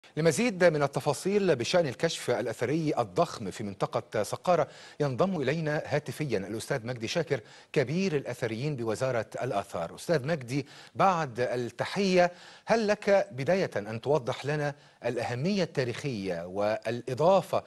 لمزيد من التفاصيل بشأن الكشف الأثري الضخم في منطقة سقارة ينضم إلينا هاتفيا الأستاذ مجدي شاكر كبير الأثريين بوزارة الآثار أستاذ مجدي بعد التحية هل لك بداية أن توضح لنا الأهمية التاريخية والإضافة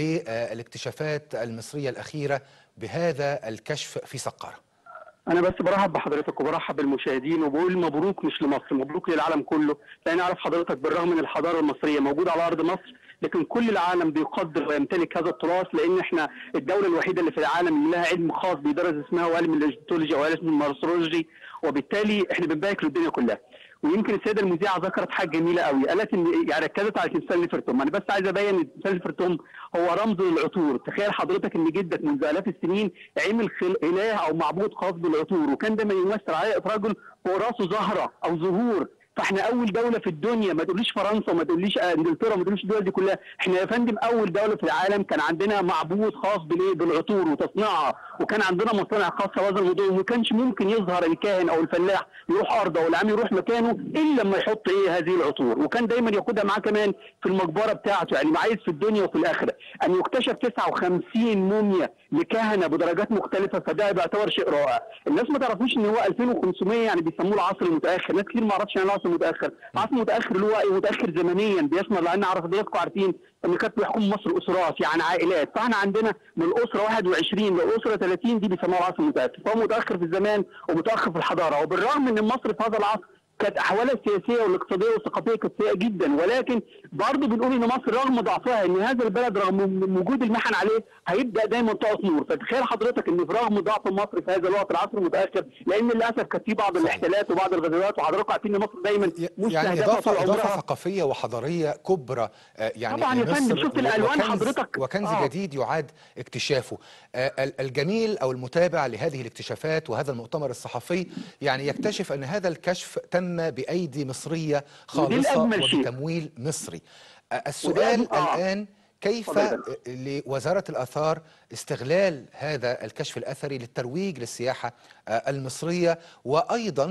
للاكتشافات المصرية الأخيرة بهذا الكشف في سقارة انا بس برحب بحضرتك وبرحب بالمشاهدين وبقول مبروك مش لمصر مبروك للعالم كله لان اعرف حضرتك بالرغم من الحضاره المصريه موجوده على ارض مصر لكن كل العالم بيقدر ويمتلك هذا التراث لان احنا الدوله الوحيده اللي في العالم اللي لها علم خاص بيدرس اسمها علم الايجيبتولوجي او علم المارثولوجي وبالتالي احنا بنبارك للدنيا كلها ويمكن السيده المذيعه ذكرت حاجه جميله قوي قالت ان يعني ركزت على تمثال نفرتوم انا بس عايز ابين ان تمثال نفرتوم هو رمز للعطور تخيل حضرتك ان جدك منذ الاف السنين عمل خل... اله او معبود خاص بالعطور وكان دايما يمثل عليه رجل فوق راسه زهره او زهور فاحنا اول دوله في الدنيا ما تقوليش فرنسا وما تقوليش انجلترا وما تقوليش الدول دي كلها احنا يا فندم اول دوله في العالم كان عندنا معبود خاص بالايه بالعطور وتصنيعها وكان عندنا مصانع خاصه بهذا الموضوع وما كانش ممكن يظهر الكاهن او الفلاح يروح ارضه او العام يروح مكانه الا لما يحط ايه هذه العطور وكان دايما ياخدها معاه كمان في المقبره بتاعته يعني معايز في الدنيا وفي الاخره ان يكتشف 59 موميا لكهنه بدرجات مختلفه فده بيعتبر شيء رائع الناس ما تعرفوش ان هو 2500 يعني بيسموه العصر المتاخر ناس كتير ما اعرفش يعني العصر المتاخر العصر المتاخر اللي هو ايه متاخر زمنيا بيشمل لان اعرف حضراتكم عارفين ان كانت بيحكم مصر اسرات يعني عائلات فاحنا عندنا من الاسره 21 للاسره 30 دي بيسموها العصر المتاخر فهو متاخر في الزمان ومتاخر في الحضاره وبالرغم ان مصر في هذا العصر كانت احوالها السياسيه والاقتصاديه والثقافيه كانت سيئه جدا ولكن برضه بنقول ان مصر رغم ضعفها ان هذا البلد رغم وجود المحن عليه هيبدا دايما تقف نور فتخيل حضرتك ان رغم ضعف مصر في هذا الوقت العصر المتاخر لان للاسف كانت في بعض الاحتلالات وبعض الغزوات وحضراتكم عارفين ان مصر دايما يعني اضافه اضافه ثقافيه وحضاريه كبرى يعني طبعا يا فندم شفت الالوان وكنز حضرتك وكنز آه. جديد يعاد اكتشافه الجميل او المتابع لهذه الاكتشافات وهذا المؤتمر الصحفي يعني يكتشف ان هذا الكشف تم بايدي مصريه خالصه وبتمويل مصري السؤال آه. الآن كيف لوزارة الآثار استغلال هذا الكشف الأثري للترويج للسياحة المصرية وأيضا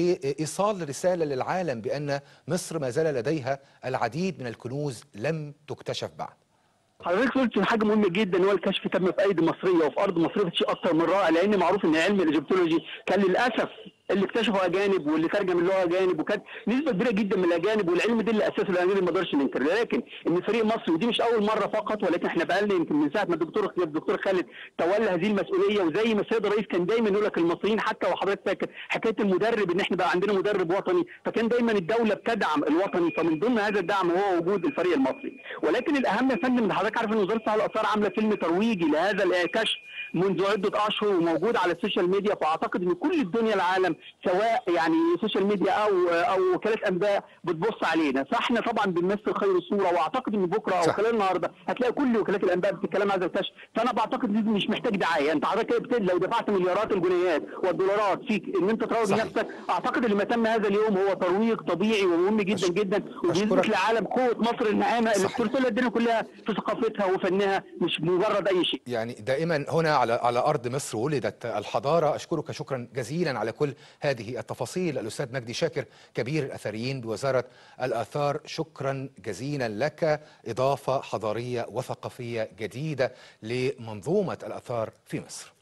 لإيصال رسالة للعالم بأن مصر ما زال لديها العديد من الكنوز لم تكتشف بعد حضرتك قلت حاجه مهمه جدا هو الكشف تم في ايدي مصريه وفي ارض مصريه شيء اكثر من رائع لان معروف ان علم الايجيبتولوجي كان للاسف اللي اكتشفوا اجانب واللي ترجم اللغه اجانب وكانت نسبه كبيره جدا من الاجانب والعلم ده اللي اساسه الاجانب ما نقدرش ننكر لكن ان فريق مصري ودي مش اول مره فقط ولكن احنا بقالنا يمكن من ساعه ما الدكتور الدكتور خالد تولى هذه المسؤوليه وزي ما السيد الرئيس كان دايما يقول لك المصريين حتى وحضرتك فاكر حكايه المدرب ان احنا بقى عندنا مدرب وطني فكان دايما الدوله بتدعم الوطني فمن ضمن هذا الدعم هو وجود الفريق المصري ولكن الاهم يا فندم ان حضرتك عارف ان وزاره الاثار عامله فيلم ترويجي لهذا الكشف منذ عده اشهر وموجود على السوشيال ميديا فاعتقد ان كل الدنيا العالم سواء يعني سوشيال ميديا او او وكالات انباء بتبص علينا فاحنا طبعا بنمثل خير صوره واعتقد ان بكره او صح. خلال النهارده هتلاقي كل وكالات الانباء بتتكلم عن هذا الكشف فانا بعتقد ان مش محتاج دعايه انت حضرتك لو دفعت مليارات الجنيهات والدولارات فيك ان انت تروج صحيح. نفسك اعتقد اللي ما تم هذا اليوم هو ترويج طبيعي ومهم جدا أشك- جدا وبيثبت أشكرك. للعالم قوه مصر الناعمه اللي صحيح. بترسلها الدنيا كلها في ثقافتها وفنها مش مجرد اي شيء يعني دائما هنا على على ارض مصر ولدت الحضاره اشكرك شكرا جزيلا على كل هذه التفاصيل الاستاذ مجدي شاكر كبير الاثريين بوزاره الاثار شكرا جزيلا لك اضافه حضاريه وثقافيه جديده لمنظومه الاثار في مصر